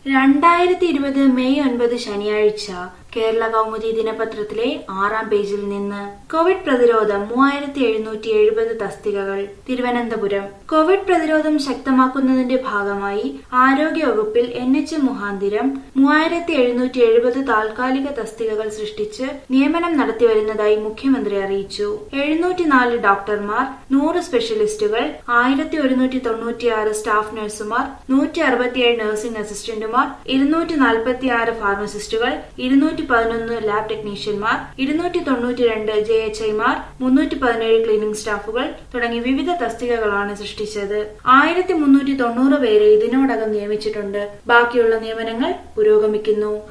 രണ്ടായിരത്തി ഇരുപത് മെയ് ഒൻപത് ശനിയാഴ്ച കേരള കൗമുദി ദിനപത്രത്തിലെ ആറാം പേജിൽ നിന്ന് കോവിഡ് പ്രതിരോധം മൂവായിരത്തി എഴുന്നൂറ്റി എഴുപത് തസ്തികകൾ തിരുവനന്തപുരം കോവിഡ് പ്രതിരോധം ശക്തമാക്കുന്നതിന്റെ ഭാഗമായി ആരോഗ്യ വകുപ്പിൽ എൻ എച്ച് മുഖാന്തിരം മൂവായിരത്തി എഴുന്നൂറ്റി എഴുപത് താൽക്കാലിക തസ്തികകൾ സൃഷ്ടിച്ച് നിയമനം നടത്തിവരുന്നതായി മുഖ്യമന്ത്രി അറിയിച്ചു എഴുന്നൂറ്റിനാല് ഡോക്ടർമാർ നൂറ് സ്പെഷ്യലിസ്റ്റുകൾ ആയിരത്തി ഒരുന്നൂറ്റി തൊണ്ണൂറ്റിയാറ് സ്റ്റാഫ് നഴ്സുമാർ നൂറ്റി അറുപത്തിയേഴ് നഴ്സിംഗ് അസിസ്റ്റന്റുമാർ ഇരുന്നൂറ്റി നാൽപ്പത്തിയാറ് ഫാർമസിസ്റ്റുകൾ ഇരുന്നൂറ്റി പതിനൊന്ന് ലാബ് ടെക്നീഷ്യന്മാർ ഇരുന്നൂറ്റി തൊണ്ണൂറ്റി രണ്ട് ജെ എച്ച് ഐമാർ മുന്നൂറ്റി പതിനേഴ് ക്ലീനിംഗ് സ്റ്റാഫുകൾ തുടങ്ങി വിവിധ തസ്തികകളാണ് സൃഷ്ടിച്ചത് ആയിരത്തി മുന്നൂറ്റി തൊണ്ണൂറ് പേരെ ഇതിനോടകം നിയമിച്ചിട്ടുണ്ട് ബാക്കിയുള്ള നിയമനങ്ങൾ പുരോഗമിക്കുന്നു